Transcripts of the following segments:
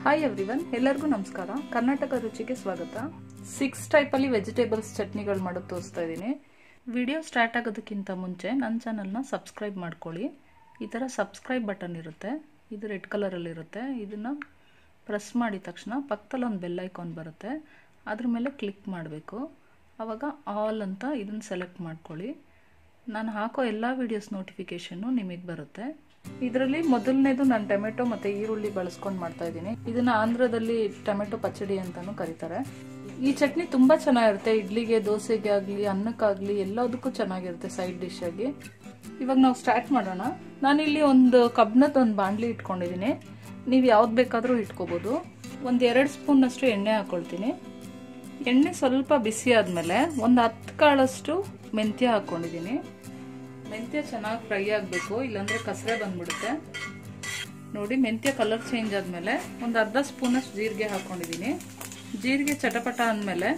hi everyone ಎಲ್ಲರಿಗೂ ನಮಸ್ಕಾರ ಕರ್ನಾಟಕ ರುಚಿಗೆ ಸ್ವಾಗತ ಸಿಕ್ಸ್ ಟೈಪಲ್ಲಿ ವೆಜಿಟೇಬಲ್ಸ್ ಚಟ್ನಿಗಳು ಮಾಡೋದು ತೋರಿಸ್ತಾ ಇದ್ದೀನಿ ವಿಡಿಯೋ ಸ್ಟಾರ್ಟ್ ಆಗೋದಕ್ಕಿಂತ ಮುಂಚೆ ನನ್ನ ಚಾನಲ್ನ ಸಬ್ಸ್ಕ್ರೈಬ್ ಮಾಡ್ಕೊಳ್ಳಿ ಈ ಥರ ಸಬ್ಸ್ಕ್ರೈಬ್ ಬಟನ್ ಇರುತ್ತೆ ಇದು ರೆಡ್ ಕಲರಲ್ಲಿರುತ್ತೆ ಇದನ್ನು ಪ್ರೆಸ್ ಮಾಡಿದ ತಕ್ಷಣ ಪಕ್ಕದಲ್ಲಿ ಒಂದು ಬೆಲ್ ಐಕಾನ್ ಬರುತ್ತೆ ಅದ್ರ ಮೇಲೆ ಕ್ಲಿಕ್ ಮಾಡಬೇಕು ಆವಾಗ ಆಲ್ ಅಂತ ಇದನ್ನು ಸೆಲೆಕ್ಟ್ ಮಾಡ್ಕೊಳ್ಳಿ ನಾನು ಹಾಕೋ ಎಲ್ಲ ವೀಡಿಯೋಸ್ ನೋಟಿಫಿಕೇಷನ್ನು ನಿಮಗೆ ಬರುತ್ತೆ ಇದರಲ್ಲಿ ಮೊದಲನೇದು ನಾನು ಟೊಮೆಟೊ ಮತ್ತು ಈರುಳ್ಳಿ ಬಳಸ್ಕೊಂಡು ಮಾಡ್ತಾ ಇದ್ದೀನಿ ಇದನ್ನ ಆಂಧ್ರದಲ್ಲಿ ಟೊಮೆಟೊ ಪಚ್ಚಡಿ ಅಂತಾನು ಕರೀತಾರೆ ಈ ಚಟ್ನಿ ತುಂಬ ಚೆನ್ನಾಗಿರುತ್ತೆ ಇಡ್ಲಿಗೆ ದೋಸೆಗೆ ಆಗಲಿ ಅನ್ನಕ್ಕಾಗಲಿ ಎಲ್ಲದಕ್ಕೂ ಚೆನ್ನಾಗಿರುತ್ತೆ ಸೈಡ್ ಡಿಶ್ ಆಗಿ ಇವಾಗ ನಾವು ಸ್ಟಾರ್ಟ್ ಮಾಡೋಣ ನಾನಿಲ್ಲಿ ಒಂದು ಕಬ್ನದ ಒಂದು ಬಾಣಲಿ ಇಟ್ಕೊಂಡಿದ್ದೀನಿ ನೀವು ಯಾವ್ದು ಬೇಕಾದರೂ ಇಟ್ಕೋಬೋದು ಒಂದು ಎರಡು ಸ್ಪೂನಷ್ಟು ಎಣ್ಣೆ ಹಾಕ್ಕೊಳ್ತೀನಿ ಎಣ್ಣೆ ಸ್ವಲ್ಪ ಬಿಸಿ ಆದಮೇಲೆ ಒಂದು ಹತ್ತು ಕಾಳಷ್ಟು ಮೆಂತ್ಯ ಹಾಕ್ಕೊಂಡಿದ್ದೀನಿ ಮೆಂತ್ಯ ಚೆನ್ನಾಗಿ ಫ್ರೈ ಆಗಬೇಕು ಇಲ್ಲಾಂದರೆ ಕಸರೆ ಬಂದ್ಬಿಡುತ್ತೆ ನೋಡಿ ಮೆಂತ್ಯ ಕಲರ್ ಚೇಂಜ್ ಆದಮೇಲೆ ಒಂದು ಅರ್ಧ ಸ್ಪೂನಷ್ಟು ಜೀರಿಗೆ ಹಾಕ್ಕೊಂಡಿದ್ದೀನಿ ಜೀರಿಗೆ ಚಟಪಟ ಅಂದಮೇಲೆ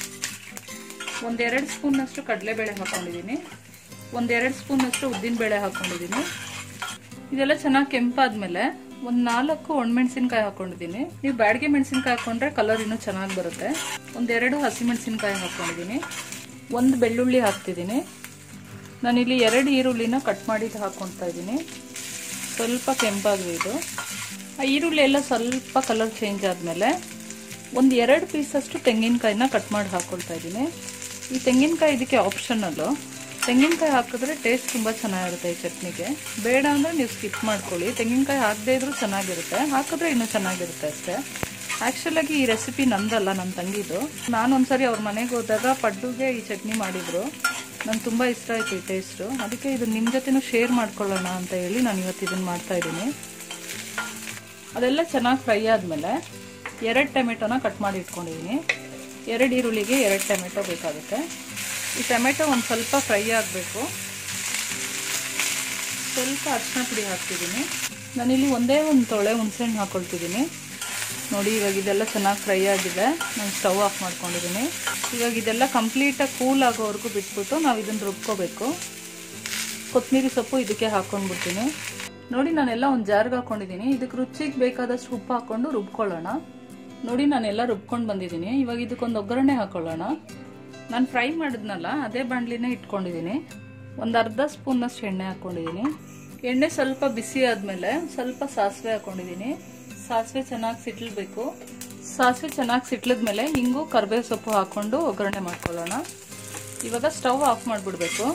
ಒಂದೆರಡು ಸ್ಪೂನಷ್ಟು ಕಡಲೆಬೇಳೆ ಹಾಕ್ಕೊಂಡಿದ್ದೀನಿ ಒಂದೆರಡು ಸ್ಪೂನಷ್ಟು ಉದ್ದಿನಬೇಳೆ ಹಾಕ್ಕೊಂಡಿದ್ದೀನಿ ಇದೆಲ್ಲ ಚೆನ್ನಾಗಿ ಕೆಂಪಾದ್ಮೇಲೆ ಒಂದು ನಾಲ್ಕು ಒಣಮೆಣಸಿನ್ಕಾಯಿ ಹಾಕೊಂಡಿದ್ದೀನಿ ನೀವು ಬ್ಯಾಡಿಗೆ ಮೆಣಸಿನ್ಕಾಯಿ ಹಾಕೊಂಡ್ರೆ ಕಲರ್ ಇನ್ನೂ ಚೆನ್ನಾಗಿ ಬರುತ್ತೆ ಒಂದೆರಡು ಹಸಿಮೆಣಸಿನ್ಕಾಯಿ ಹಾಕ್ಕೊಂಡಿದ್ದೀನಿ ಒಂದು ಬೆಳ್ಳುಳ್ಳಿ ಹಾಕ್ತಿದ್ದೀನಿ ನಾನಿಲ್ಲಿ ಎರಡು ಈರುಳ್ಳಿನ ಕಟ್ ಮಾಡಿ ಹಾಕ್ಕೊಳ್ತಾ ಇದ್ದೀನಿ ಸ್ವಲ್ಪ ಕೆಂಪಾಗಿದೆ ಇದು ಆ ಈರುಳ್ಳಿ ಎಲ್ಲ ಸ್ವಲ್ಪ ಕಲರ್ ಚೇಂಜ್ ಆದಮೇಲೆ ಒಂದು ಎರಡು ಪೀಸಷ್ಟು ತೆಂಗಿನಕಾಯಿನ ಕಟ್ ಮಾಡಿ ಹಾಕ್ಕೊಳ್ತಾ ಇದ್ದೀನಿ ಈ ತೆಂಗಿನಕಾಯಿ ಇದಕ್ಕೆ ಆಪ್ಷನಲ್ಲು ತೆಂಗಿನಕಾಯಿ ಹಾಕಿದ್ರೆ ಟೇಸ್ಟ್ ತುಂಬ ಚೆನ್ನಾಗಿರುತ್ತೆ ಈ ಚಟ್ನಿಗೆ ಬೇಡ ಅಂದರೆ ನೀವು ಸ್ಕಿಪ್ ಮಾಡ್ಕೊಳ್ಳಿ ತೆಂಗಿನಕಾಯಿ ಹಾಕದೇ ಇದ್ರೂ ಚೆನ್ನಾಗಿರುತ್ತೆ ಹಾಕಿದ್ರೆ ಇನ್ನೂ ಚೆನ್ನಾಗಿರುತ್ತೆ ಅಷ್ಟೇ ಆ್ಯಕ್ಚುಲಾಗಿ ಈ ರೆಸಿಪಿ ನಂದಲ್ಲ ನನ್ನ ತಂಗಿದು ನಾನು ಒಂದ್ಸರಿ ಅವ್ರ ಮನೆಗೆ ಹೋದಾಗ ಪಡ್ಡುಗೆ ಈ ಚಟ್ನಿ ಮಾಡಿದರು ನಂಗೆ ತುಂಬ ಇಷ್ಟ ಆಯ್ತು ಈ ಟೇಸ್ಟು ಅದಕ್ಕೆ ಇದು ನಿಮ್ಮ ಜೊತೆನೂ ಶೇರ್ ಮಾಡ್ಕೊಳ್ಳೋಣ ಅಂತ ಹೇಳಿ ನಾನು ಇವತ್ತು ಇದನ್ನು ಮಾಡ್ತಾ ಇದ್ದೀನಿ ಅದೆಲ್ಲ ಚೆನ್ನಾಗಿ ಫ್ರೈ ಆದಮೇಲೆ ಎರಡು ಟೊಮೆಟೊನ ಕಟ್ ಮಾಡಿ ಇಟ್ಕೊಂಡಿದ್ದೀನಿ ಎರಡು ಈರುಳ್ಳಿಗೆ ಎರಡು ಟೊಮೆಟೊ ಬೇಕಾಗುತ್ತೆ ಈ ಟೊಮೆಟೊ ಒಂದು ಸ್ವಲ್ಪ ಫ್ರೈ ಆಗಬೇಕು ಸ್ವಲ್ಪ ಅರಿಶಿನ ಪುಡಿ ಹಾಕ್ತಿದ್ದೀನಿ ನಾನಿಲ್ಲಿ ಒಂದೇ ಒಂದು ತೊಳೆ ಹುಣಸೆಹಣ್ಣು ಹಾಕ್ಕೊಳ್ತಿದ್ದೀನಿ ನೋಡಿ ಇವಾಗ ಇದೆಲ್ಲ ಚೆನ್ನಾಗಿ ಫ್ರೈ ಆಗಿದೆ ನಾನು ಸ್ಟವ್ ಆಫ್ ಮಾಡ್ಕೊಂಡಿದ್ದೀನಿ ಇವಾಗ ಇದೆಲ್ಲ ಕಂಪ್ಲೀಟಾಗಿ ಕೂಲ್ ಆಗೋವರೆಗೂ ಬಿಟ್ಬಿಟ್ಟು ನಾವು ಇದನ್ನು ರುಬ್ಕೋಬೇಕು ಕೊತ್ತಂಬರಿ ಸೊಪ್ಪು ಇದಕ್ಕೆ ಹಾಕ್ಕೊಂಡ್ಬಿಡ್ತೀನಿ ನೋಡಿ ನಾನೆಲ್ಲ ಒಂದು ಜಾರ್ಗೆ ಹಾಕೊಂಡಿದ್ದೀನಿ ಇದಕ್ಕೆ ರುಚಿಗೆ ಬೇಕಾದಷ್ಟು ಉಪ್ಪು ಹಾಕ್ಕೊಂಡು ರುಬ್ಕೊಳ್ಳೋಣ ನೋಡಿ ನಾನೆಲ್ಲ ರುಬ್ಕೊಂಡು ಬಂದಿದ್ದೀನಿ ಇವಾಗ ಇದಕ್ಕೊಂದು ಒಗ್ಗರಣೆ ಹಾಕೊಳ್ಳೋಣ ನಾನು ಫ್ರೈ ಮಾಡಿದ್ನಲ್ಲ ಅದೇ ಬಾಣಲಿನೇ ಇಟ್ಕೊಂಡಿದ್ದೀನಿ ಒಂದು ಅರ್ಧ ಸ್ಪೂನಷ್ಟು ಎಣ್ಣೆ ಹಾಕ್ಕೊಂಡಿದ್ದೀನಿ ಎಣ್ಣೆ ಸ್ವಲ್ಪ ಬಿಸಿ ಆದಮೇಲೆ ಸ್ವಲ್ಪ ಸಾಸಿವೆ ಹಾಕ್ಕೊಂಡಿದ್ದೀನಿ ಸಾಸಿವೆ ಚೆನ್ನಾಗಿ ಸಿಟ್ಲಬೇಕು ಸಾಸಿವೆ ಚೆನ್ನಾಗಿ ಸಿಟ್ಲಿದ್ಮೇಲೆ ಹಿಂಗು ಕರ್ಬೇವು ಸೊಪ್ಪು ಹಾಕ್ಕೊಂಡು ಒಗ್ಗರಣೆ ಮಾಡ್ಕೊಳ್ಳೋಣ ಇವಾಗ ಸ್ಟವ್ ಆಫ್ ಮಾಡಿಬಿಡ್ಬೇಕು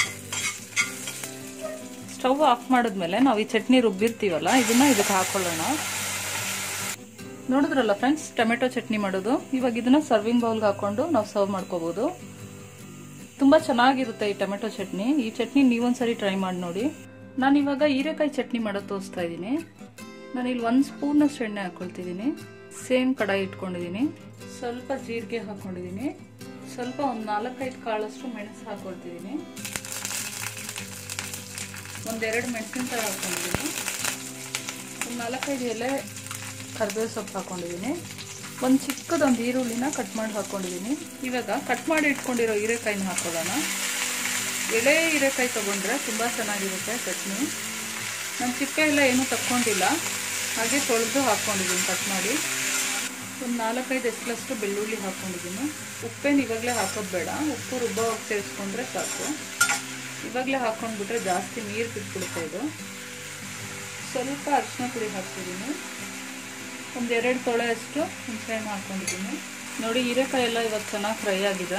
ಸ್ಟವ್ ಆಫ್ ಮಾಡಿದ್ಮೇಲೆ ನಾವು ಈ ಚಟ್ನಿ ರುಬ್ಬಿರ್ತೀವಲ್ಲ ಇದನ್ನ ಇದಕ್ಕೆ ಹಾಕೊಳ್ಳೋಣ ನೋಡಿದ್ರಲ್ಲ ಫ್ರೆಂಡ್ಸ್ ಟೊಮೆಟೊ ಚಟ್ನಿ ಮಾಡೋದು ಇವಾಗ ಇದನ್ನ ಸರ್ವಿಂಗ್ ಬೌಲ್ಗೆ ಹಾಕೊಂಡು ನಾವು ಸರ್ವ್ ಮಾಡ್ಕೋಬಹುದು ತುಂಬಾ ಚೆನ್ನಾಗಿರುತ್ತೆ ಈ ಟೊಮೆಟೊ ಚಟ್ನಿ ಈ ಚಟ್ನಿ ನೀವೊಂದ್ಸರಿ ಟ್ರೈ ಮಾಡಿ ನೋಡಿ ನಾನು ಇವಾಗ ಹೀರೆಕಾಯಿ ಚಟ್ನಿ ಮಾಡೋದು ತೋರಿಸ್ತಾ ಇದ್ದೀನಿ ನಾನು ಇಲ್ಲಿ ಒಂದು ಸ್ಪೂನಷ್ಟು ಎಣ್ಣೆ ಹಾಕೊಳ್ತಿದ್ದೀನಿ ಸೇಮ್ ಕಡಾಯಿ ಇಟ್ಕೊಂಡಿದ್ದೀನಿ ಸ್ವಲ್ಪ ಜೀರಿಗೆ ಹಾಕೊಂಡಿದ್ದೀನಿ ಸ್ವಲ್ಪ ಒಂದು ನಾಲ್ಕೈದು ಕಾಳಷ್ಟು ಮೆಣಸು ಹಾಕೊಳ್ತಿದ್ದೀನಿ ಒಂದೆರಡು ಮೆಣಸಿನ್ಕಾಯಿ ಹಾಕೊಂಡಿದ್ದೀನಿ ಒಂದು ನಾಲ್ಕೈದು ಎಲೆ ಕರಿಬೇವು ಸೊಪ್ಪು ಹಾಕೊಂಡಿದ್ದೀನಿ ಒಂದು ಚಿಕ್ಕದೊಂದು ಈರುಳ್ಳಿನ ಕಟ್ ಮಾಡಿ ಹಾಕೊಂಡಿದ್ದೀನಿ ಇವಾಗ ಕಟ್ ಮಾಡಿ ಇಟ್ಕೊಂಡಿರೋ ಹೀರೆಕಾಯಿನ ಹಾಕೊಳ್ಳೋಣ ಎಳೆ ಹೀರೆಕಾಯಿ ತೊಗೊಂಡ್ರೆ ತುಂಬ ಚೆನ್ನಾಗಿರುತ್ತೆ ಚಟ್ನಿ ನಾನು ಚಿಪ್ಪೆ ಎಲ್ಲ ಏನೂ ತಕ್ಕೊಂಡಿಲ್ಲ ಹಾಗೆ ತೊಳೆದು ಹಾಕ್ಕೊಂಡಿದ್ದೀನಿ ಕಟ್ ಮಾಡಿ ಒಂದು ನಾಲ್ಕೈದು ಎಸ್ಲಷ್ಟು ಬೆಳ್ಳುಳ್ಳಿ ಹಾಕ್ಕೊಂಡಿದ್ದೀನಿ ಉಪ್ಪೇನು ಇವಾಗಲೇ ಹಾಕೋದು ಬೇಡ ಉಪ್ಪು ರುಬ್ಬವಾಗಿ ಸೇರಿಸ್ಕೊಂಡ್ರೆ ಸಾಕು ಇವಾಗಲೇ ಹಾಕ್ಕೊಂಡ್ಬಿಟ್ರೆ ಜಾಸ್ತಿ ನೀರು ಬಿಟ್ಬಿಡುತ್ತೆ ಇದು ಸ್ವಲ್ಪ ಅರಿಶಿನ ಪುಡಿ ಹಾಕ್ತಿದ್ದೀನಿ ಒಂದೆರಡು ತೊಳೆಯಷ್ಟು ಹುಣಸೆಹಣ್ಣು ಹಾಕ್ಕೊಂಡಿದ್ದೀನಿ ನೋಡಿ ಹೀರೆಕಾಯಿ ಎಲ್ಲ ಇವತ್ತು ಚೆನ್ನಾಗಿ ಫ್ರೈ ಆಗಿದೆ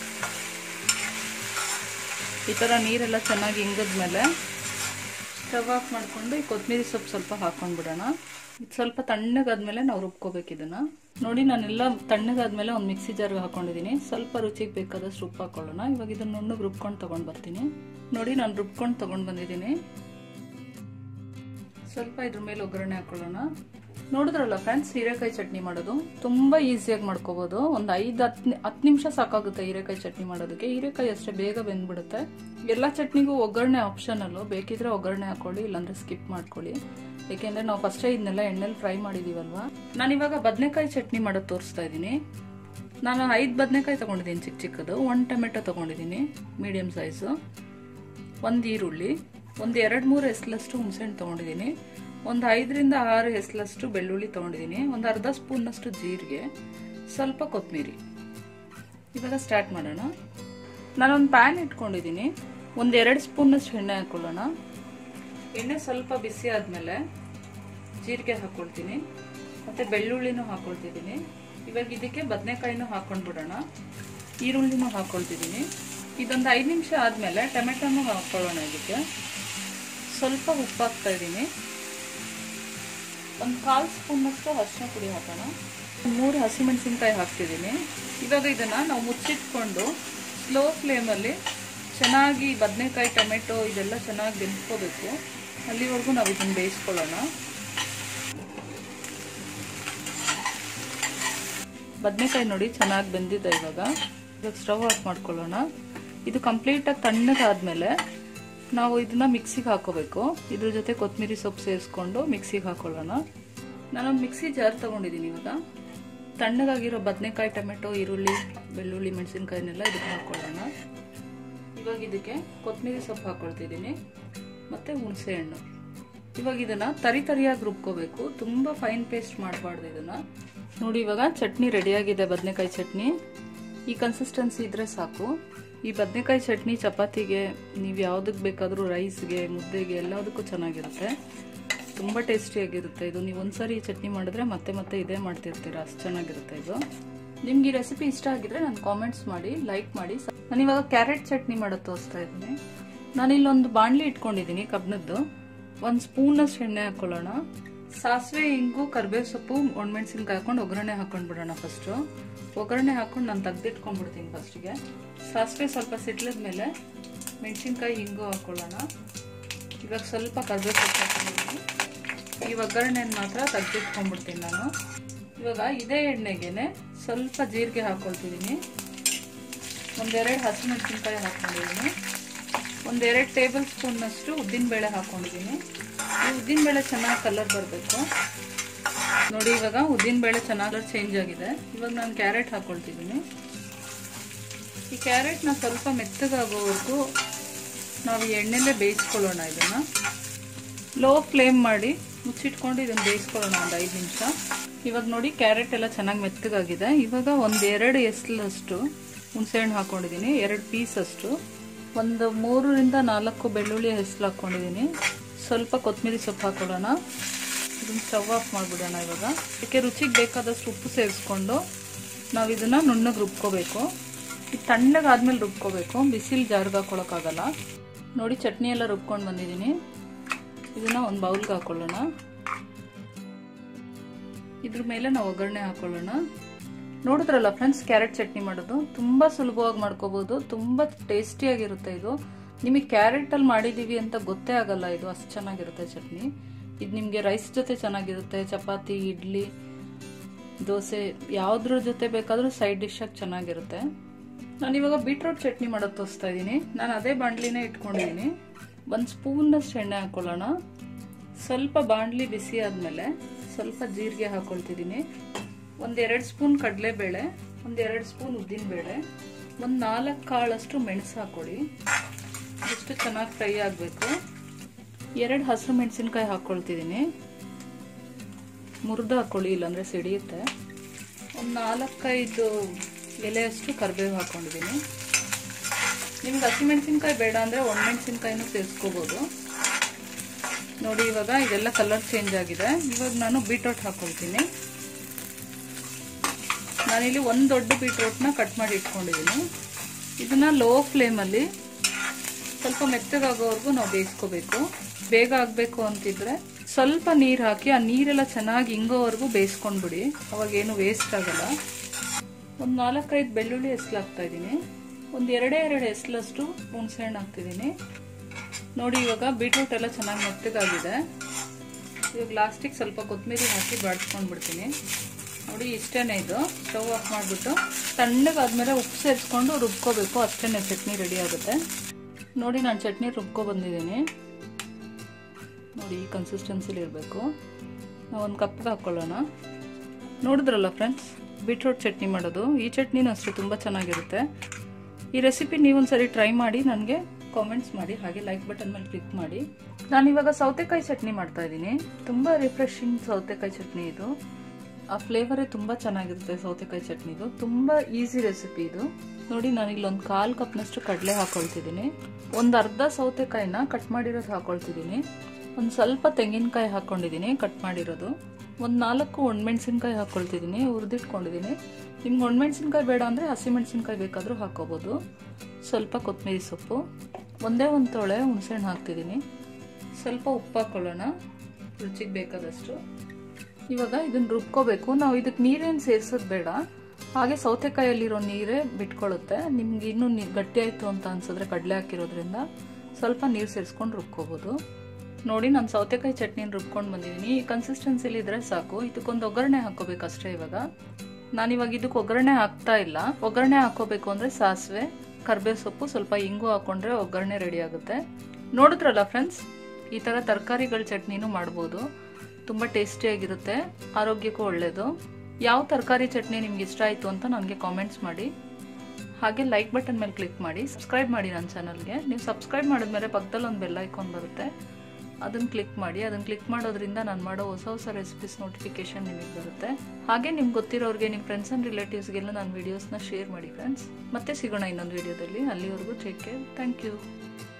ಈ ಥರ ನೀರೆಲ್ಲ ಚೆನ್ನಾಗಿ ಹಿಂಗಿದ್ಮೇಲೆ ಸ್ಟವ್ ಆಫ್ ಮಾಡಿಕೊಂಡು ಈ ಕೊತ್ತಂಬರಿ ಸೊಪ್ಪು ಸ್ವಲ್ಪ ಹಾಕ್ಕೊಂಡ್ಬಿಡೋಣ ಇದು ಸ್ವಲ್ಪ ತಣ್ಣಗಾದ್ಮೇಲೆ ನಾವು ರುಬ್ಕೋಬೇಕು ಇದನ್ನು ನೋಡಿ ನಾನೆಲ್ಲ ತಣ್ಣಗಾದ್ಮೇಲೆ ಒಂದು ಮಿಕ್ಸಿ ಜಾರ್ಗೆ ಹಾಕೊಂಡಿದ್ದೀನಿ ಸ್ವಲ್ಪ ರುಚಿಗೆ ಬೇಕಾದಷ್ಟು ಉಪ್ಪು ಹಾಕೊಳ್ಳೋಣ ಇವಾಗ ಇದನ್ನು ನುಣ್ಣಗೆ ರುಬ್ಕೊಂಡು ತೊಗೊಂಡು ಬರ್ತೀನಿ ನೋಡಿ ನಾನು ರುಬ್ಕೊಂಡು ತೊಗೊಂಡು ಬಂದಿದ್ದೀನಿ ಸ್ವಲ್ಪ ಇದ್ರ ಮೇಲೆ ಒಗ್ಗರಣೆ ಹಾಕೊಳ್ಳೋಣ ನೋಡಿದ್ರಲ್ಲ ಫ್ರೆಂಡ್ಸ್ ಹೀರೆಕಾಯಿ ಚಟ್ನಿ ಮಾಡೋದು ತುಂಬ ಈಸಿಯಾಗಿ ಮಾಡ್ಕೋಬೋದು ಒಂದು ಐದು ಹತ್ತು ಹತ್ತು ನಿಮಿಷ ಸಾಕಾಗುತ್ತೆ ಹೀರೆಕಾಯಿ ಚಟ್ನಿ ಮಾಡೋದಕ್ಕೆ ಹೀರೆಕಾಯಿ ಅಷ್ಟೇ ಬೇಗ ಬೆಂದ್ಬಿಡುತ್ತೆ ಎಲ್ಲ ಚಟ್ನಿಗೂ ಒಗ್ಗರಣೆ ಆಪ್ಷನಲ್ಲು ಬೇಕಿದ್ರೆ ಒಗ್ಗರಣೆ ಹಾಕೊಳ್ಳಿ ಇಲ್ಲಾಂದ್ರೆ ಸ್ಕಿಪ್ ಮಾಡ್ಕೊಳ್ಳಿ ಏಕೆಂದ್ರೆ ನಾವು ಫಸ್ಟೇ ಇದನ್ನೆಲ್ಲ ಎಣ್ಣೆಲಿ ಫ್ರೈ ಮಾಡಿದೀವಲ್ವಾ ನಾನಿವಾಗ ಬದನೆಕಾಯಿ ಚಟ್ನಿ ಮಾಡೋದು ತೋರಿಸ್ತಾ ಇದ್ದೀನಿ ನಾನು ಐದು ಬದನೆಕಾಯಿ ತೊಗೊಂಡಿದ್ದೀನಿ ಚಿಕ್ಕ ಚಿಕ್ಕದು ಒಂದು ಟೊಮೆಟೊ ತೊಗೊಂಡಿದ್ದೀನಿ ಮೀಡಿಯಮ್ ಸೈಜು ಒಂದು ಈರುಳ್ಳಿ ಒಂದು ಎರಡು ಮೂರು ಎಸ್ಲಷ್ಟು ಹುಣಸೆಹಣ್ಣು ತೊಗೊಂಡಿದ್ದೀನಿ ಒಂದು ಐದರಿಂದ ಆರು ಹೆಸಲಷ್ಟು ಬೆಳ್ಳುಳ್ಳಿ ತೊಗೊಂಡಿದ್ದೀನಿ ಒಂದು ಅರ್ಧ ಸ್ಪೂನ್ನಷ್ಟು ಜೀರಿಗೆ ಸ್ವಲ್ಪ ಕೊತ್ತಂಬರಿ ಇವಾಗ ಸ್ಟಾರ್ಟ್ ಮಾಡೋಣ ನಾನೊಂದು ಪ್ಯಾನ್ ಇಟ್ಕೊಂಡಿದ್ದೀನಿ ಒಂದು ಎರಡು ಸ್ಪೂನಷ್ಟು ಎಣ್ಣೆ ಹಾಕೊಳ್ಳೋಣ ಎಣ್ಣೆ ಸ್ವಲ್ಪ ಬಿಸಿ ಆದಮೇಲೆ ಜೀರಿಗೆ ಹಾಕ್ಕೊಳ್ತೀನಿ ಮತ್ತು ಬೆಳ್ಳುಳ್ಳಿನೂ ಹಾಕ್ಕೊಳ್ತಿದ್ದೀನಿ ಇವಾಗ ಇದಕ್ಕೆ ಬದನೆಕಾಯಿನೂ ಹಾಕೊಂಡು ಬಿಡೋಣ ಈರುಳ್ಳಿನೂ ಹಾಕ್ಕೊಳ್ತಿದ್ದೀನಿ ಇದೊಂದು ಐದು ನಿಮಿಷ ಆದಮೇಲೆ ಟೊಮೆಟೊನೂ ಹಾಕ್ಕೊಳ್ಳೋಣ ಇದಕ್ಕೆ ಸ್ವಲ್ಪ ಉಪ್ಪು ಹಾಕ್ತಾ ಇದ್ದೀನಿ ಒಂದು ಕಾಲು ಸ್ಪೂನಷ್ಟು ಅರಿಶಿನ ಪುಡಿ ಹಾಕೋಣ ಮೂರು ಹಸಿಮೆಣಸಿನ್ಕಾಯಿ ಹಾಕ್ತಿದ್ದೀನಿ ಇವಾಗ ಇದನ್ನು ನಾವು ಮುಚ್ಚಿಟ್ಕೊಂಡು ಸ್ಲೋ ಫ್ಲೇಮಲ್ಲಿ ಚೆನ್ನಾಗಿ ಬದನೆಕಾಯಿ ಟೊಮೆಟೊ ಇದೆಲ್ಲ ಚೆನ್ನಾಗಿ ಬೆಂದ್ಕೋಬೇಕು ಅಲ್ಲಿವರೆಗೂ ನಾವು ಇದನ್ನು ಬೇಯಿಸ್ಕೊಳ್ಳೋಣ ಬದನೆಕಾಯಿ ನೋಡಿ ಚೆನ್ನಾಗಿ ಬೆಂದಿದೆ ಇವಾಗ ಇವಾಗ ಸ್ಟವ್ ಆಫ್ ಮಾಡ್ಕೊಳ್ಳೋಣ ಇದು ಕಂಪ್ಲೀಟಾಗಿ ತಣ್ಣಗಾದ್ಮೇಲೆ ನಾವು ಇದನ್ನ ಮಿಕ್ಸಿಗೆ ಹಾಕೋಬೇಕು ಇದ್ರ ಜೊತೆ ಕೊತ್ತಂಬರಿ ಸೊಪ್ಪು ಸೇರಿಸ್ಕೊಂಡು ಮಿಕ್ಸಿಗೆ ಹಾಕೊಳ್ಳೋಣ ನಾನೊಂದು ಮಿಕ್ಸಿ ಜಾರ್ ತಗೊಂಡಿದ್ದೀನಿ ಇವಾಗ ತಣ್ಣಗಾಗಿರೋ ಬದನೆಕಾಯಿ ಟೊಮೆಟೊ ಈರುಳ್ಳಿ ಬೆಳ್ಳುಳ್ಳಿ ಮೆಣಸಿನ್ಕಾಯಿನೆಲ್ಲ ಇದಕ್ಕೆ ಹಾಕೊಳ್ಳೋಣ ಇವಾಗ ಇದಕ್ಕೆ ಕೊತ್ತಂಬರಿ ಸೊಪ್ಪು ಹಾಕೊಳ್ತಿದ್ದೀನಿ ಮತ್ತೆ ಹುಣಸೆ ಹಣ್ಣು ಇವಾಗ ಇದನ್ನ ತರಿ ತರಿಯಾಗಿ ರುಬ್ಕೋಬೇಕು ತುಂಬಾ ಫೈನ್ ಪೇಸ್ಟ್ ಮಾಡಬಾರ್ದು ಇದನ್ನ ನೋಡಿ ಇವಾಗ ಚಟ್ನಿ ರೆಡಿಯಾಗಿದೆ ಬದನೆಕಾಯಿ ಚಟ್ನಿ ಈ ಕನ್ಸಿಸ್ಟೆನ್ಸಿ ಇದ್ರೆ ಸಾಕು ಈ ಬದನೆಕಾಯಿ ಚಟ್ನಿ ಚಪಾತಿಗೆ ನೀವು ಯಾವುದಕ್ಕೆ ಬೇಕಾದರೂ ರೈಸ್ಗೆ ಮುದ್ದೆಗೆ ಎಲ್ಲದಕ್ಕೂ ಚೆನ್ನಾಗಿರುತ್ತೆ ತುಂಬ ಟೇಸ್ಟಿಯಾಗಿರುತ್ತೆ ಇದು ನೀವು ಒಂದ್ಸರಿ ಚಟ್ನಿ ಮಾಡಿದ್ರೆ ಮತ್ತೆ ಮತ್ತೆ ಇದೇ ಮಾಡ್ತಿರ್ತೀರ ಅಷ್ಟು ಚೆನ್ನಾಗಿರುತ್ತೆ ಇದು ನಿಮ್ಗೆ ಈ ರೆಸಿಪಿ ಇಷ್ಟ ಆಗಿದ್ರೆ ನಾನು ಕಾಮೆಂಟ್ಸ್ ಮಾಡಿ ಲೈಕ್ ಮಾಡಿ ನಾನು ಇವಾಗ ಕ್ಯಾರೆಟ್ ಚಟ್ನಿ ಮಾಡೋದು ತೋರಿಸ್ತಾ ಇದ್ದೀನಿ ನಾನು ಇಲ್ಲೊಂದು ಬಾಣಲಿ ಇಟ್ಕೊಂಡಿದ್ದೀನಿ ಕಬ್ನದ್ದು ಒಂದು ಸ್ಪೂನಷ್ಟು ಎಣ್ಣೆ ಹಾಕೊಳ್ಳೋಣ ಸಾಸಿವೆ ಹಿಂಗು ಕರ್ಬೇವು ಸೊಪ್ಪು ಒಣಮೆಣಸಿನ್ಕಾಯಿ ಹಾಕೊಂಡು ಒಗ್ಗರಣೆ ಹಾಕೊಂಡು ಬಿಡೋಣ ಫಸ್ಟು ಒಗ್ಗರಣೆ ಹಾಕೊಂಡು ನಾನು ತೆಗ್ದಿಟ್ಕೊಂಡ್ಬಿಡ್ತೀನಿ ಫಸ್ಟಿಗೆ ಸಾಸಿವೆ ಸ್ವಲ್ಪ ಸಿಡ್ಲದ ಮೇಲೆ ಮೆಣಸಿನ್ಕಾಯಿ ಹಿಂಗು ಹಾಕೊಳ್ಳೋಣ ಇವಾಗ ಸ್ವಲ್ಪ ಕರ್ಬೇವು ಸೊಪ್ಪು ಹಾಕೊಂಡಿದ್ದೀನಿ ಈ ಒಗ್ಗರಣೆನ ಮಾತ್ರ ತೆಗ್ದಿಟ್ಕೊಂಡ್ಬಿಡ್ತೀನಿ ನಾನು ಇವಾಗ ಇದೇ ಎಣ್ಣೆಗೆನೆ ಸ್ವಲ್ಪ ಜೀರಿಗೆ ಹಾಕೊಳ್ತಿದ್ದೀನಿ ಒಂದೆರಡು ಹಸಿಮೆಣಸಿನ್ಕಾಯಿ ಹಾಕೊಂಡಿದ್ದೀನಿ ಒಂದೆರಡು ಟೇಬಲ್ ಸ್ಪೂನ್ನಷ್ಟು ಉದ್ದಿನಬೇಳೆ ಹಾಕೊಂಡಿದ್ದೀನಿ ಈ ಉದ್ದಿನಬೇಳೆ ಚೆನ್ನಾಗಿ ಕಲರ್ ಬರಬೇಕು ನೋಡಿ ಇವಾಗ ಉದ್ದಿನಬೇಳೆ ಚೆನ್ನಾಗಿ ಚೇಂಜ್ ಆಗಿದೆ ಇವಾಗ ನಾನು ಕ್ಯಾರೆಟ್ ಹಾಕೊಳ್ತಿದ್ದೀನಿ ಈ ಕ್ಯಾರೆಟ್ನ ಸ್ವಲ್ಪ ಮೆತ್ತಗಾಗೋವರೆಗೂ ನಾವು ಈ ಎಣ್ಣೆಲ್ಲೇ ಬೇಯಿಸ್ಕೊಳ್ಳೋಣ ಇದನ್ನು ಲೋ ಫ್ಲೇಮ್ ಮಾಡಿ ಮುಚ್ಚಿಟ್ಕೊಂಡು ಇದನ್ನು ಬೇಯಿಸ್ಕೊಳ್ಳೋಣ ಒಂದು ಐದು ನಿಮಿಷ ಇವಾಗ ನೋಡಿ ಕ್ಯಾರೆಟ್ ಎಲ್ಲ ಚೆನ್ನಾಗಿ ಮೆತ್ತಗಾಗಿದೆ ಇವಾಗ ಒಂದು ಎರಡು ಎಸ್ಲಷ್ಟು ಹುಣಸೆಹಣ್ಣು ಹಾಕೊಂಡಿದ್ದೀನಿ ಎರಡು ಪೀಸ್ ಅಷ್ಟು ಒಂದು ಮೂರರಿಂದ ನಾಲ್ಕು ಬೆಳ್ಳುಳ್ಳಿ ಹೆಸರು ಹಾಕ್ಕೊಂಡಿದ್ದೀನಿ ಸ್ವಲ್ಪ ಕೊತ್ತಂಬರಿ ಸೊಪ್ಪು ಹಾಕೊಳ್ಳೋಣ ಇದನ್ನು ಸ್ಟವ್ ಆಫ್ ಮಾಡಿಬಿಡೋಣ ಇವಾಗ ಇದಕ್ಕೆ ರುಚಿಗೆ ಬೇಕಾದಷ್ಟು ಉಪ್ಪು ಸೇರಿಸ್ಕೊಂಡು ನಾವು ಇದನ್ನು ನುಣ್ಣಗೆ ರುಬ್ಕೋಬೇಕು ಇದು ತಣ್ಣಗಾದ್ಮೇಲೆ ರುಬ್ಕೋಬೇಕು ಬಿಸಿಲು ಜಾರ್ಗೆ ಹಾಕೊಳಕ್ಕಾಗಲ್ಲ ನೋಡಿ ಚಟ್ನಿ ಎಲ್ಲ ರುಬ್ಕೊಂಡು ಬಂದಿದ್ದೀನಿ ಇದನ್ನು ಒಂದು ಬೌಲ್ಗೆ ಹಾಕೊಳ್ಳೋಣ ಇದ್ರ ಮೇಲೆ ನಾವು ಒಗ್ಗರಣೆ ಹಾಕೊಳ್ಳೋಣ ನೋಡಿದ್ರಲ್ಲ ಫ್ರೆಂಡ್ಸ್ ಕ್ಯಾರೆಟ್ ಚಟ್ನಿ ಮಾಡೋದು ತುಂಬ ಸುಲಭವಾಗಿ ಮಾಡ್ಕೋಬಹುದು ತುಂಬ ಟೇಸ್ಟಿಯಾಗಿರುತ್ತೆ ಇದು ನಿಮಗೆ ಕ್ಯಾರೆಟಲ್ಲಿ ಮಾಡಿದ್ದೀವಿ ಅಂತ ಗೊತ್ತೇ ಆಗಲ್ಲ ಇದು ಅಷ್ಟು ಚೆನ್ನಾಗಿರುತ್ತೆ ಚಟ್ನಿ ಇದು ನಿಮಗೆ ರೈಸ್ ಜೊತೆ ಚೆನ್ನಾಗಿರುತ್ತೆ ಚಪಾತಿ ಇಡ್ಲಿ ದೋಸೆ ಯಾವುದ್ರ ಜೊತೆ ಬೇಕಾದರೂ ಸೈಡ್ ಡಿಶಾಗಿ ಚೆನ್ನಾಗಿರುತ್ತೆ ನಾನು ಇವಾಗ ಬೀಟ್ರೋಟ್ ಚಟ್ನಿ ಮಾಡೋದು ತೋರಿಸ್ತಾ ಇದ್ದೀನಿ ನಾನು ಅದೇ ಬಾಣಲಿನೇ ಇಟ್ಕೊಂಡಿದ್ದೀನಿ ಒಂದು ಸ್ಪೂನಷ್ಟು ಎಣ್ಣೆ ಹಾಕೊಳ್ಳೋಣ ಸ್ವಲ್ಪ ಬಾಣಲಿ ಬಿಸಿ ಆದಮೇಲೆ ಸ್ವಲ್ಪ ಜೀರಿಗೆ ಹಾಕೊಳ್ತಿದ್ದೀನಿ ಒಂದೆರಡು ಸ್ಪೂನ್ ಕಡಲೆಬೇಳೆ ಒಂದೆರಡು ಸ್ಪೂನ್ ಉದ್ದಿನಬೇಳೆ ಒಂದು ನಾಲ್ಕು ಕಾಳಷ್ಟು ಮೆಣಸು ಹಾಕೊಳ್ಳಿ ಇಷ್ಟು ಚೆನ್ನಾಗಿ ಫ್ರೈ ಆಗಬೇಕು ಎರಡು ಹಸಿರು ಮೆಣಸಿನ್ಕಾಯಿ ಹಾಕ್ಕೊಳ್ತಿದ್ದೀನಿ ಮುರಿದು ಹಾಕ್ಕೊಳ್ಳಿ ಇಲ್ಲಾಂದರೆ ಸಿಡಿಯುತ್ತೆ ಒಂದು ನಾಲ್ಕೈದು ಎಲೆಯಷ್ಟು ಕರಿಬೇವು ಹಾಕ್ಕೊಂಡಿದ್ದೀನಿ ನಿಮ್ಗೆ ಹಸಿಮೆಣಸಿನ್ಕಾಯಿ ಬೇಡ ಅಂದರೆ ಒಣಮೆಣಸಿನ್ಕಾಯಿನೂ ಸೇರಿಸ್ಕೋಬೋದು ನೋಡಿ ಇವಾಗ ಇದೆಲ್ಲ ಕಲರ್ ಚೇಂಜ್ ಆಗಿದೆ ಇವಾಗ ನಾನು ಬೀಟ್ರೋಟ್ ಹಾಕ್ಕೊಳ್ತೀನಿ ನಾನಿಲ್ಲಿ ಒಂದು ದೊಡ್ಡ ಬೀಟ್ರೋಟ್ನ ಕಟ್ ಮಾಡಿ ಇಟ್ಕೊಂಡಿದ್ದೀನಿ ಇದನ್ನ ಲೋ ಫ್ಲೇಮಲ್ಲಿ ಸ್ವಲ್ಪ ಮೆತ್ತಗಾಗೋವರೆಗೂ ನಾವು ಬೇಯಿಸ್ಕೋಬೇಕು ಬೇಗ ಆಗಬೇಕು ಅಂತಿದ್ರೆ ಸ್ವಲ್ಪ ನೀರು ಹಾಕಿ ಆ ನೀರೆಲ್ಲ ಚೆನ್ನಾಗಿ ಹಿಂಗೋವರೆಗೂ ಬೇಯಿಸ್ಕೊಂಡ್ಬಿಡಿ ಅವಾಗ ಏನು ವೇಸ್ಟ್ ಆಗಲ್ಲ ಒಂದು ನಾಲ್ಕೈದು ಬೆಳ್ಳುಳ್ಳಿ ಹೆಸ್ಲು ಹಾಕ್ತಾ ಇದ್ದೀನಿ ಒಂದು ಎರಡೇ ಎರಡು ಹೆಸ್ಲಷ್ಟು ಹುಣಸೆಹಣ್ಣು ಹಾಕ್ತಿದ್ದೀನಿ ನೋಡಿ ಇವಾಗ ಬೀಟ್ರೂಟ್ ಎಲ್ಲ ಚೆನ್ನಾಗಿ ಮೆತ್ತಗಾಗಿದೆ ಇವಾಗ ಲಾಸ್ಟಿಗೆ ಸ್ವಲ್ಪ ಕೊತ್ತಂಬರಿ ಹಾಕಿ ಬಾಡಿಸ್ಕೊಂಡು ಬಿಡ್ತೀನಿ ನೋಡಿ ಇಷ್ಟೇನೆ ಇದು ಸ್ಟವ್ ಆಫ್ ಮಾಡಿಬಿಟ್ಟು ತಣ್ಣಗಾದ್ಮೇಲೆ ಉಪ್ಪು ಸೇರಿಸ್ಕೊಂಡು ರುಬ್ಕೋಬೇಕು ಅಷ್ಟೇ ಚಟ್ನಿ ರೆಡಿ ಆಗುತ್ತೆ ನೋಡಿ ನಾನು ಚಟ್ನಿ ರುಬ್ಕೊ ಬಂದಿದ್ದೀನಿ ನೋಡಿ ಈ ಕನ್ಸಿಸ್ಟೆನ್ಸಿಲಿ ಇರಬೇಕು ನಾವು ಒಂದು ಕಪ್ಗೆ ಹಾಕ್ಕೊಳ್ಳೋಣ ನೋಡಿದ್ರಲ್ಲ ಫ್ರೆಂಡ್ಸ್ ಬೀಟ್ರೂಟ್ ಚಟ್ನಿ ಮಾಡೋದು ಈ ಚಟ್ನಿನೂ ಅಷ್ಟೇ ತುಂಬ ಚೆನ್ನಾಗಿರುತ್ತೆ ಈ ರೆಸಿಪಿ ನೀವೊಂದ್ಸರಿ ಟ್ರೈ ಮಾಡಿ ನನಗೆ ಕಾಮೆಂಟ್ಸ್ ಮಾಡಿ ಹಾಗೆ ಲೈಕ್ ಬಟನ್ ಮೇಲೆ ಕ್ಲಿಕ್ ಮಾಡಿ ನಾನಿವಾಗ ಸೌತೆಕಾಯಿ ಚಟ್ನಿ ಮಾಡ್ತಾ ಇದ್ದೀನಿ ತುಂಬ ರಿಫ್ರೆಶಿಂಗ್ ಸೌತೆಕಾಯಿ ಚಟ್ನಿ ಇದು ಆ ಫ್ಲೇವರೇ ತುಂಬ ಚೆನ್ನಾಗಿರುತ್ತೆ ಸೌತೆಕಾಯಿ ಚಟ್ನಿದು ತುಂಬ ಈಸಿ ರೆಸಿಪಿ ಇದು ನೋಡಿ ನಾನು ಇಲ್ಲೊಂದು ಕಾಲು ಕಪ್ನಷ್ಟು ಕಡಲೆ ಹಾಕೊಳ್ತಿದ್ದೀನಿ ಒಂದು ಅರ್ಧ ಸೌತೆಕಾಯಿನ ಕಟ್ ಮಾಡಿರೋದು ಹಾಕೊಳ್ತಿದ್ದೀನಿ ಒಂದು ಸ್ವಲ್ಪ ತೆಂಗಿನಕಾಯಿ ಹಾಕ್ಕೊಂಡಿದ್ದೀನಿ ಕಟ್ ಮಾಡಿರೋದು ಒಂದು ನಾಲ್ಕು ಒಣಮೆಣ್ಸಿನ್ಕಾಯಿ ಹಾಕ್ಕೊಳ್ತಿದ್ದೀನಿ ಹುರಿದಿಟ್ಕೊಂಡಿದ್ದೀನಿ ನಿಮ್ಗೆ ಒಣಮೆಣ್ಸಿನ್ಕಾಯಿ ಬೇಡ ಅಂದರೆ ಹಸಿಮೆಣ್ಸಿನ್ಕಾಯಿ ಬೇಕಾದರೂ ಹಾಕೋಬೋದು ಸ್ವಲ್ಪ ಕೊತ್ತಂಬರಿ ಸೊಪ್ಪು ಒಂದೇ ಒಂದು ತೊಳೆ ಹುಣಸೆಹಣ್ಣು ಹಾಕ್ತಿದ್ದೀನಿ ಸ್ವಲ್ಪ ಉಪ್ಪು ಹಾಕ್ಕೊಳ್ಳೋಣ ರುಚಿಗೆ ಬೇಕಾದಷ್ಟು ಇವಾಗ ಇದನ್ನ ರುಬ್ಕೋಬೇಕು ನಾವು ಇದಕ್ಕೆ ನೀರೇನು ಸೇರಿಸೋದು ಬೇಡ ಹಾಗೆ ಸೌತೆಕಾಯಲ್ಲಿರೋ ನೀರೇ ಬಿಟ್ಕೊಳ್ಳುತ್ತೆ ನಿಮ್ಗೆ ಇನ್ನೂ ನೀ ಗಟ್ಟಿ ಆಯಿತು ಅಂತ ಅನ್ಸಿದ್ರೆ ಕಡಲೆ ಹಾಕಿರೋದ್ರಿಂದ ಸ್ವಲ್ಪ ನೀರು ಸೇರಿಸ್ಕೊಂಡು ರುಬ್ಕೋಬೋದು ನೋಡಿ ನಾನು ಸೌತೆಕಾಯಿ ಚಟ್ನಿನ ರುಬ್ಕೊಂಡು ಬಂದಿದ್ದೀನಿ ಈ ಕನ್ಸಿಸ್ಟೆನ್ಸಿಲಿ ಇದ್ರೆ ಸಾಕು ಇದಕ್ಕೊಂದು ಒಗ್ಗರಣೆ ಹಾಕೋಬೇಕಷ್ಟೇ ಇವಾಗ ನಾನಿವಾಗ ಇದಕ್ಕೆ ಒಗ್ಗರಣೆ ಹಾಕ್ತಾ ಇಲ್ಲ ಒಗ್ಗರಣೆ ಹಾಕೋಬೇಕು ಅಂದರೆ ಸಾಸಿವೆ ಕರ್ಬೇವು ಸೊಪ್ಪು ಸ್ವಲ್ಪ ಇಂಗು ಹಾಕೊಂಡ್ರೆ ಒಗ್ಗರಣೆ ರೆಡಿ ಆಗುತ್ತೆ ನೋಡಿದ್ರಲ್ಲ ಫ್ರೆಂಡ್ಸ್ ಈ ಥರ ತರಕಾರಿಗಳ ಚಟ್ನಿನೂ ಮಾಡ್ಬೋದು ತುಂಬ ಟೇಸ್ಟಿಯಾಗಿರುತ್ತೆ ಆರೋಗ್ಯಕ್ಕೂ ಒಳ್ಳೆಯದು ಯಾವ ತರಕಾರಿ ಚಟ್ನಿ ನಿಮ್ಗೆ ಇಷ್ಟ ಆಯಿತು ಅಂತ ನನಗೆ ಕಾಮೆಂಟ್ಸ್ ಮಾಡಿ ಹಾಗೆ ಲೈಕ್ ಬಟನ್ ಮೇಲೆ ಕ್ಲಿಕ್ ಮಾಡಿ ಸಬ್ಸ್ಕ್ರೈಬ್ ಮಾಡಿ ನನ್ನ ಚಾನಲ್ಗೆ ನೀವು ಸಬ್ಸ್ಕ್ರೈಬ್ ಮಾಡಿದ್ಮೇಲೆ ಪಕ್ಕದಲ್ಲಿ ಒಂದು ಬೆಲ್ ಐಕಾನ್ ಬರುತ್ತೆ ಅದನ್ನು ಕ್ಲಿಕ್ ಮಾಡಿ ಅದನ್ನು ಕ್ಲಿಕ್ ಮಾಡೋದ್ರಿಂದ ನಾನು ಮಾಡೋ ಹೊಸ ಹೊಸ ರೆಸಿಪೀಸ್ ನೋಟಿಫಿಕೇಶನ್ ನಿಮಗೆ ಬರುತ್ತೆ ಹಾಗೆ ನಿಮ್ಗೆ ಗೊತ್ತಿರೋರಿಗೆ ನಿಮ್ಮ ಫ್ರೆಂಡ್ಸ್ ಆ್ಯಂಡ್ ರಿಲೇಟಿವ್ಸ್ಗೆಲ್ಲ ನಾನು ವೀಡಿಯೋಸ್ನ ಶೇರ್ ಮಾಡಿ ಫ್ರೆಂಡ್ಸ್ ಮತ್ತೆ ಸಿಗೋಣ ಇನ್ನೊಂದು ವೀಡಿಯೋದಲ್ಲಿ ಅಲ್ಲಿವರೆಗೂ ಟೇಕ್ ಕೇರ್ ಥ್ಯಾಂಕ್ ಯು